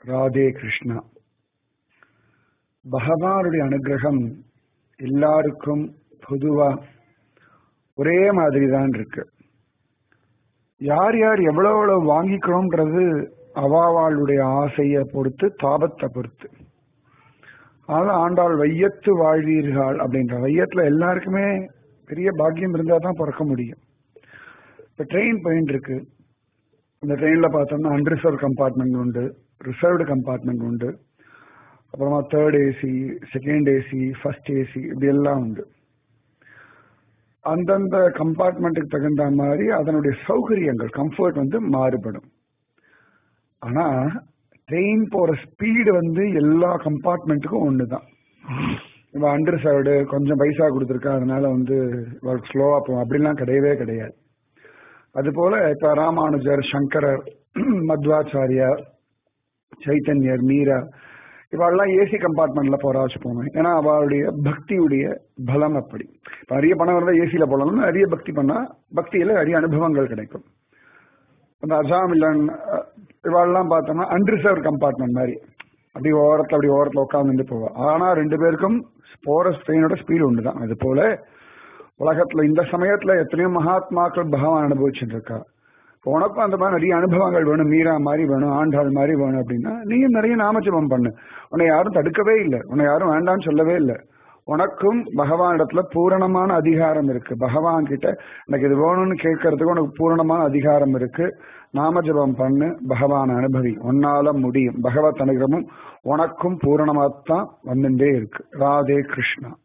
ராதே கிருஷ்ணா பகவானுடைய அனுகிரகம் எல்லாருக்கும் பொதுவா ஒரே மாதிரி தான் இருக்கு யார் யார் எவ்வளவு எவ்வளவு வாங்கிக்கணும்ன்றது அவாவாளுடைய ஆசையை பொறுத்து தாபத்தை பொறுத்து அதனால ஆண்டாள் வையத்து வாழ்வீர்கள் அப்படின்ற வையத்துல எல்லாருக்குமே பெரிய பாக்கியம் இருந்தா தான் பிறக்க முடியும் இப்ப ட்ரெயின் போயிட்டு இருக்கு இந்த ட்ரெயின்ல பார்த்தோம்னா அன்ரிசர்வ் கம்பார்ட்மெண்ட் உண்டு ரிசர்வ்டு கம்பார்ட்மெண்ட் உண்டு அப்புறமா third AC second AC first AC இப்படி எல்லாம் உண்டு அந்தந்த கம்பார்ட்மெண்ட்டுக்கு தகுந்த மாதிரி அதனுடைய சௌகரியங்கள் கம்ஃபர்ட் வந்து மாறுபடும் ஆனா ட்ரெயின் போற ஸ்பீடு வந்து எல்லா கம்பார்ட்மெண்ட்டுக்கும் ஒன்று தான் இப்போ அண்டர்சர்வ்டு கொஞ்சம் பைசா கொடுத்துருக்கா அதனால வந்து ஒர்க் ஸ்லோவா போகும் அப்படிலாம் கிடையவே கிடையாது அதுபோல இப்ப ராமானுஜர் சங்கரர் மத்வாச்சாரியார் சைத்தன்யர் மீரா இவாள்லாம் ஏசி கம்பார்ட்மெண்ட்ல போறா வச்சுப்போங்க ஏன்னா அவளுடைய பக்தியுடைய பலம் அப்படி இப்ப நிறைய பணம் இருந்தா ஏசியில போடலாம் நிறைய பக்தி பண்ணா பக்தியில நிறைய அனுபவங்கள் கிடைக்கும் அந்த அசாமில்லன் இவாள்லாம் பார்த்தோம்னா அன்ரிசர்வ் கம்பார்ட்மெண்ட் மாதிரி அப்படி ஓரத்துல அப்படி ஓரத்துல உட்காந்து போவா ஆனா ரெண்டு பேருக்கும் போற ட்ரெயினோட ஸ்பீடு ஒன்று தான் அது போல உலகத்துல இந்த சமயத்துல எத்தனையோ மகாத்மாக்கள் பகவான் அனுபவிச்சுட்டு இருக்கா உனக்கும் அந்த மாதிரி நிறைய அனுபவங்கள் வேணும் மீரா மாதிரி வேணும் ஆண்டாள் மாதிரி வேணும் அப்படின்னா நீயும் நிறைய நாமஜபம் பண்ணு உன்னை யாரும் தடுக்கவே இல்லை உன்னை யாரும் வேண்டாம்னு சொல்லவே இல்லை உனக்கும் பகவான் இடத்துல பூரணமான அதிகாரம் இருக்கு பகவான் கிட்ட எனக்கு இது வேணும்னு கேட்கறதுக்கு உனக்கு பூரணமான அதிகாரம் இருக்கு நாமஜபம் பண்ணு பகவான் அனுபவி உன்னால முடியும் பகவத் அனுகிரமும் உனக்கும் பூரணமாத்தான் வந்துட்டே இருக்கு ராதே கிருஷ்ணா